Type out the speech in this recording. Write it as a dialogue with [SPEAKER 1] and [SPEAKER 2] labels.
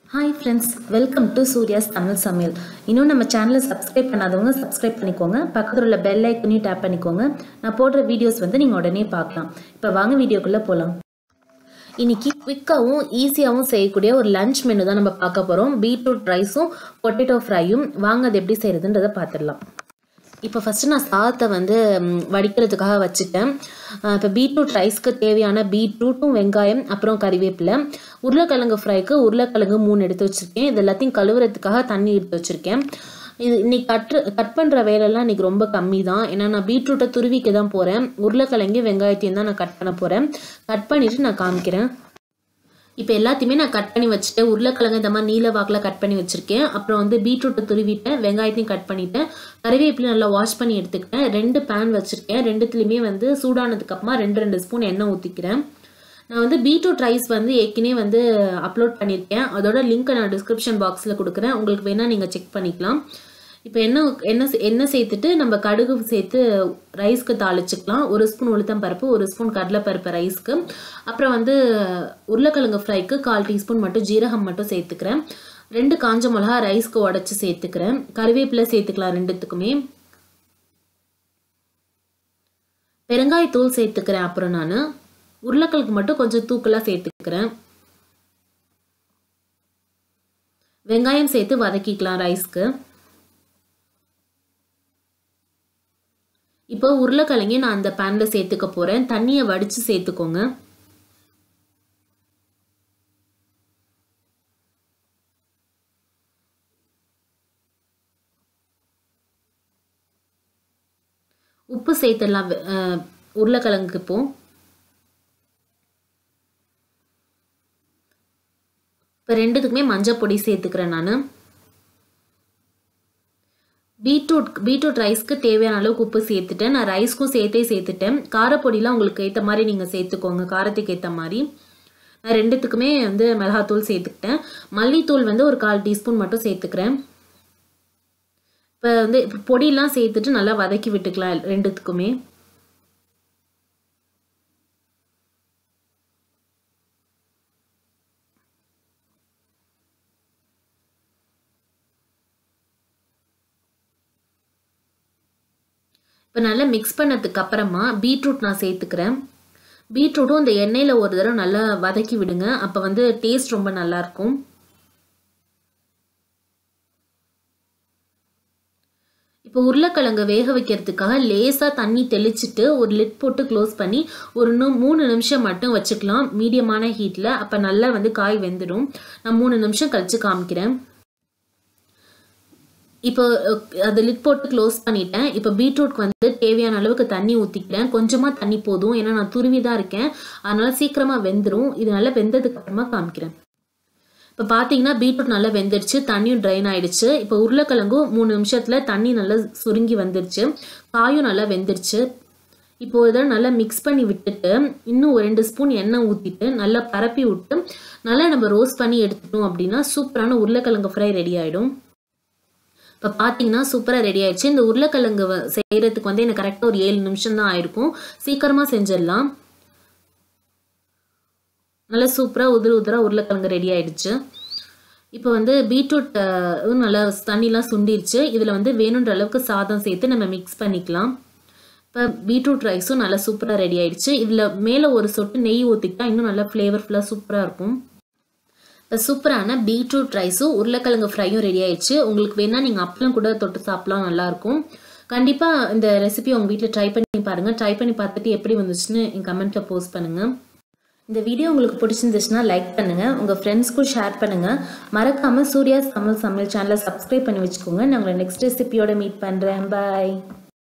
[SPEAKER 1] hi friends welcome to சூர்யாஸ் தமிழ் சமையல் இன்னும் நம்ம சேனலை சப்ஸ்கிரைப் பண்ணாதவங்க சப்ஸ்கிரைப் பண்ணிக்கோங்க பக்கத்தில் உள்ள பெல் ஐக்கனையும் டேப் பண்ணிக்கோங்க நான் போடுற வீடியோஸ் வந்து நீங்கள் உடனே பார்க்கலாம் இப்போ வாங்க வீடியோக்குள்ளே போகலாம் இன்னைக்கு குவிக்காகவும் ஈஸியாகவும் செய்யக்கூடிய ஒரு லஞ்ச் மெனு தான் நம்ம பார்க்க போகிறோம் பீட்ரூட் ரைஸும் பொட்டேட்டோ ஃப்ரையும் வாங்க அது எப்படி செய்கிறதுன்றதை பார்த்துடலாம் இப்போ ஃபஸ்ட்டு நான் சாதத்தை வந்து ம், வடிக்கிறதுக்காக வச்சுட்டேன் அஹ் இப்போ பீட்ரூட் ரைஸ்க்கு தேவையான பீட்ரூட்டும் வெங்காயம் அப்புறம் கறிவேப்பிலை உருளைக்கிழங்கு ஃப்ரைக்கு உருளைக்கிழங்கு மூணு எடுத்து வச்சுருக்கேன் இது எல்லாத்தையும் கழுவுறதுக்காக தண்ணி எடுத்து வச்சுருக்கேன் இது இன்னைக்கு கட்டு கட் பண்ணுற வேலைலாம் இன்னைக்கு ரொம்ப கம்மி தான் ஏன்னா நான் பீட்ரூட்டை துருவிக்க தான் போகிறேன் உருளைக்கிழங்கு வெங்காயத்தையும் தான் நான் கட் பண்ண போகிறேன் கட் பண்ணிவிட்டு நான் காமிக்கிறேன் இப்போ எல்லாத்தையுமே நான் கட் பண்ணி வச்சுட்டேன் உருளைக்கிழங்கு இந்த மாதிரி நீல வாக்கில் கட் பண்ணி வச்சுருக்கேன் அப்புறம் வந்து பீட்ரூட்டை துருவிட்டேன் வெங்காயத்தையும் கட் பண்ணிட்டேன் கறிவேப்பிலையும் நல்லா வாஷ் பண்ணி எடுத்துக்கிட்டேன் ரெண்டு பேன் வச்சுருக்கேன் ரெண்டுத்துலேயுமே வந்து சூடானதுக்கப்புறமா ரெண்டு ரெண்டு ஸ்பூன் எண்ணெய் ஊற்றிக்கிறேன் நான் வந்து பீட்ரூட் ரைஸ் வந்து ஏற்கனவே வந்து அப்லோட் பண்ணியிருக்கேன் அதோட லிங்க்கை நான் டிஸ்கிரிப்ஷன் பாக்ஸில் கொடுக்குறேன் உங்களுக்கு வேணால் நீங்கள் செக் பண்ணிக்கலாம் இப்போ எண்ணெய் எண்ணெய் சே- எண்ணெய் சேர்த்துட்டு நம்ம கடுகு சேர்த்து ரைஸ்க்கு தாளிச்சுக்கலாம் ஒரு ஸ்பூன் உளுத்தம் பருப்பு ஒரு ஸ்பூன் கடலைப்பருப்பு ரைஸ்க்கு அப்புறம் வந்து உருளைக்கிழங்கு ஃப்ரைக்கு கால் டீஸ்பூன் மட்டும் ஜீரகம் மட்டும் சேர்த்துக்கிறேன் ரெண்டு காஞ்ச மிளகா ரைஸ்க்கு உடச்சி சேர்த்துக்கிறேன் கருவேப்பிலை சேர்த்துக்கலாம் ரெண்டுத்துக்குமே பெருங்காயத்தூள் சேர்த்துக்கிறேன் அப்புறம் நான் உருளைக்கிழங்கு மட்டும் கொஞ்சம் தூக்கலாக சேர்த்துக்கிறேன் வெங்காயம் சேர்த்து வதக்கிக்கலாம் ரைஸ்க்கு இப்போ உருளைக்கிழங்கி நான் அந்த பேனில் சேர்த்துக்க போகிறேன் தண்ணியை வடித்து சேர்த்துக்கோங்க உப்பு சேர்த்துடலாம் வெ- அஹ், உருளைக்கிழங்குக்கு இப்போ இப்போ ரெண்டுத்துக்குமே மஞ்சள் பொடி சேர்த்துக்கிறேன் நான் பீட்ரூட் பீட்ரூட் ரைஸ்க்கு தேவையான அளவுக்கு உப்பு சேர்த்துட்டேன் நான் ரைஸ்க்கும் சேர்த்தே சேர்த்துட்டேன் காரப்பொடிலாம் உங்களுக்கு ஏற்ற மாதிரி நீங்கள் சேர்த்துக்கோங்க காரத்துக்கு ஏற்ற மாதிரி நான் ரெண்டுத்துக்குமே வந்து மிளகாத்தூள் சேர்த்துக்கிட்டேன் மல்லித்தூள் வந்து ஒரு கால் டீஸ்பூன் மட்டும் சேர்த்துக்கிறேன் இப்போ வந்து இப்போ பொடியெல்லாம் சேர்த்துட்டு நல்லா வதக்கி விட்டுக்கலாம் ரெண்டுத்துக்குமே இப்போ நல்லா மிக்ஸ் பண்ணதுக்கு அப்புறமா பீட்ரூட் நான் சேர்த்துக்கிறேன் பீட்ரூட்டும் இந்த எண்ணெயில் ஒரு தடவை நல்லா வதக்கி விடுங்க அப்போ வந்து டேஸ்ட் ரொம்ப நல்லா இருக்கும் இப்போ உருளைக்கிழங்கு வேக வைக்கிறதுக்காக லேசாக தண்ணி தெளிச்சிட்டு ஒரு லிட் போட்டு க்ளோஸ் பண்ணி ஒரு இன்னும் மூணு நிமிஷம் மட்டும் வச்சுக்கலாம் மீடியமான ஹீட்டில் அப்போ நல்லா வந்து காய் வெந்துடும் நான் மூணு நிமிஷம் கழிச்சு காமிக்கிறேன் இப்போ அஹ், அது லிட் போட்டு க்ளோஸ் பண்ணிட்டேன் இப்போ பீட்ரூட்க்கு வந்து தேவையான அளவுக்கு தண்ணி ஊற்றிக்கிறேன் கொஞ்சமாக தண்ணி போதும் ஏன்னா நான் துருவி தான் இருக்கேன் அதனால சீக்கிரமாக வெந்துடும் இது நல்லா வெந்ததுக்கு அப்புறமா காமிக்கிறேன் இப்போ பார்த்தீங்கன்னா பீட்ரூட் நல்லா வெந்துருச்சு தண்ணியும் ட்ரைன் ஆயிடுச்சு இப்போ உருளைக்கிழங்கும் மூணு நிமிஷத்தில் தண்ணி நல்லா சுருங்கி வந்துருச்சு காயும் நல்லா வெந்துருச்சு இப்போ இதை நல்லா மிக்ஸ் பண்ணி விட்டுட்டு இன்னும் ஒரு ரெண்டு ஸ்பூன் எண்ணெய் ஊற்றிட்டு நல்லா பரப்பி விட்டு நல்லா நம்ம ரோஸ்ட் பண்ணி எடுத்துட்டோம் அப்படின்னா சூப்பரான உருளைக்கிழங்கு ஃப்ரை ரெடி ஆகிடும் இப்போ பார்த்தீங்கன்னா சூப்பராக ரெடி ஆயிடுச்சு இந்த உருளைக்கிழங்கு வ- செய்யறதுக்கு வந்து எனக்கு கரெக்டாக ஒரு ஏழு நிமிஷம் தான் ஆயிருக்கும் சீக்கிரமாக செஞ்சிடலாம் நல்லா சூப்பராக உதிர உதிரா உருளைக்கிழங்கு ரெடி ஆயிடுச்சு இப்போ வந்து பீட்ரூட் அஹ், இதுவும் நல்லா தண்ணிலாம் சுண்டிருச்சு இதில் வந்து வேணுன்ற அளவுக்கு சாதம் சேர்த்து நம்ம மிக்ஸ் பண்ணிக்கலாம் இப்போ பீட்ரூட் ரைஸும் நல்லா சூப்பராக ரெடி ஆயிடுச்சு இதில் மேலே ஒரு சொட்டு நெய் ஊற்றிக்கிட்டா இன்னும் நல்லா ஃப்ளேவர்ஃபுல்லாக சூப்பராக இருக்கும் இப்போ சூப்பரான பீட்ரூட் ரைஸும் உருளைக்கிழங்கு ஃப்ரையும் ரெடி ஆயிடுச்சு உங்களுக்கு வேணால் நீங்கள் அப்பளம் கூட தொட்டு சாப்பிடலாம் நல்லாயிருக்கும் கண்டிப்பாக இந்த ரெசிபி உங்கள் வீட்டில் ட்ரை பண்ணி பாருங்கள் ட்ரை பண்ணி பார்த்துட்டு எப்படி வந்துச்சுன்னு என் கமெண்ட்டில் போஸ்ட் பண்ணுங்கள் இந்த வீடியோ உங்களுக்கு பிடிச்சிருந்துச்சுன்னா லைக் பண்ணுங்கள் உங்கள் ஃப்ரெண்ட்ஸ்க்கும் ஷேர் பண்ணுங்கள் மறக்காமல் சூர்யாஸ் தமிழ் சமையல் சேனலை சப்ஸ்கிரைப் பண்ணி வச்சுக்கோங்க நான் உங்களை நெக்ஸ்ட் ரெசிபியோட மீட் பண்ணுறேன் பாய்